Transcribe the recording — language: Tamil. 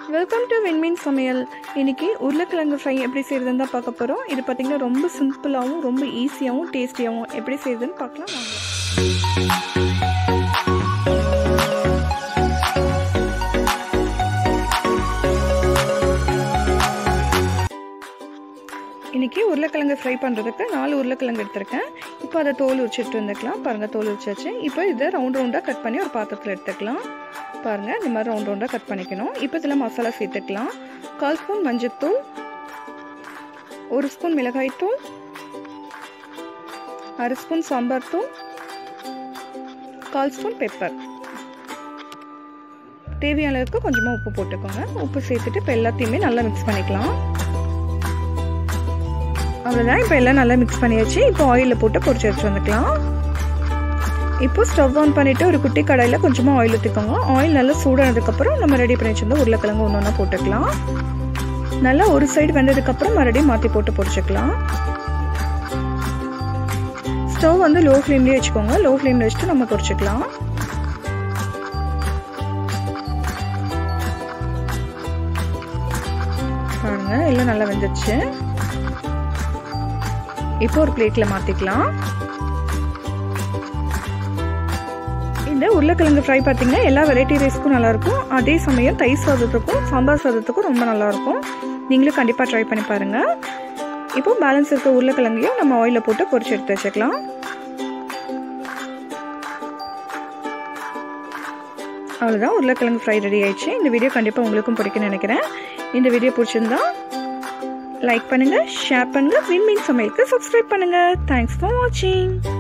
வெல்கம் டு விண்மீன் சமையல் இன்னைக்கு உருளைக்கிழங்கு ஃப்ரை எப்படி செய்யறதுன்னு தான் பார்க்க போகிறோம் இது பார்த்தீங்கன்னா ரொம்ப சிம்பிளாகவும் ரொம்ப ஈஸியாகவும் டேஸ்டியாகவும் எப்படி செய்யுதுன்னு பார்க்கலாம் வாங்க இன்றைக்கி உருளைக்கிழங்கு ஃப்ரை பண்ணுறதுக்கு நாலு உருளைக்கிழங்கு எடுத்திருக்கேன் இப்போ அதை தோல் உரிச்சிட்டு வந்துக்கலாம் பாருங்கள் தோல் உரிச்சாச்சு இப்போ இதை ரவுண்ட் ரவுண்டாக கட் பண்ணி ஒரு பாத்திரத்தில் எடுத்துக்கலாம் பாருங்கள் இந்த மாதிரி ரவுண்ட் ரவுண்டாக கட் பண்ணிக்கணும் இப்போ இதில் மசாலா சேர்த்துக்கலாம் கால் ஸ்பூன் மஞ்சத்தூள் ஒரு ஸ்பூன் மிளகாய்த்தூள் அரை ஸ்பூன் சாம்பார் தூள் கால் ஸ்பூன் பெப்பர் தேவையான அளவுக்கு கொஞ்சமாக உப்பு போட்டுக்கோங்க உப்பு சேர்த்துட்டு இப்போ எல்லாத்தையுமே நல்லா மிக்ஸ் பண்ணிக்கலாம் அவ்வளோதான் இப்போ எல்லாம் நல்லா மிக்ஸ் பண்ணியாச்சு இப்போ ஆயிலில் போட்டு பொரிச்சு வச்சு வந்துக்கலாம் இப்போ ஸ்டவ் ஆன் பண்ணிவிட்டு ஒரு குட்டி கடாயில் கொஞ்சமாக ஆயில் ஊற்றிக்கோங்க ஆயில் நல்லா சூடானதுக்கப்புறம் நம்ம ரெடி பண்ணி வச்சிருந்தோம் உருளைக்கிழங்கு ஒன்று ஒன்றா போட்டுக்கலாம் நல்லா ஒரு சைடு வெந்ததுக்கப்புறம் மறுபடியும் மாற்றி போட்டு பொரிச்சுக்கலாம் ஸ்டவ் வந்து லோ ஃப்ளேம்லேயே வச்சுக்கோங்க லோ ஃப்ளேமில் வச்சுட்டு நம்ம பொரிச்சுக்கலாம் பாருங்க எல்லாம் நல்லா வெந்துருச்சு இப்போ ஒரு பிளேட்டில் மாற்றிக்கலாம் இந்த உருளைக்கிழங்கு ஃப்ரை பார்த்தீங்கன்னா எல்லா வெரைட்டி ரைஸ்க்கும் நல்லாயிருக்கும் அதே சமயம் தயிர் சாதத்துக்கும் சாம்பார் சாதத்துக்கும் ரொம்ப நல்லாயிருக்கும் நீங்களும் கண்டிப்பாக ட்ரை பண்ணி பாருங்கள் இப்போ பேலன்ஸ் இருக்க உருளைக்கிழங்கையும் நம்ம ஆயிலில் போட்டு பொரிச்சு எடுத்து வச்சுக்கலாம் அவ்வளோதான் உருளைக்கிழங்கு ஃப்ரை ரெடி ஆயிடுச்சு இந்த வீடியோ கண்டிப்பாக உங்களுக்கும் பிடிக்கும்னு நினைக்கிறேன் இந்த வீடியோ பிடிச்சிருந்தா லைக் பண்ணுங்கள் ஷேர் பண்ணுங்கள் விண்மீன் சமையலுக்கு சப்ஸ்கிரைப் பண்ணுங்கள் தேங்க்ஸ் ஃபார் வாட்சிங்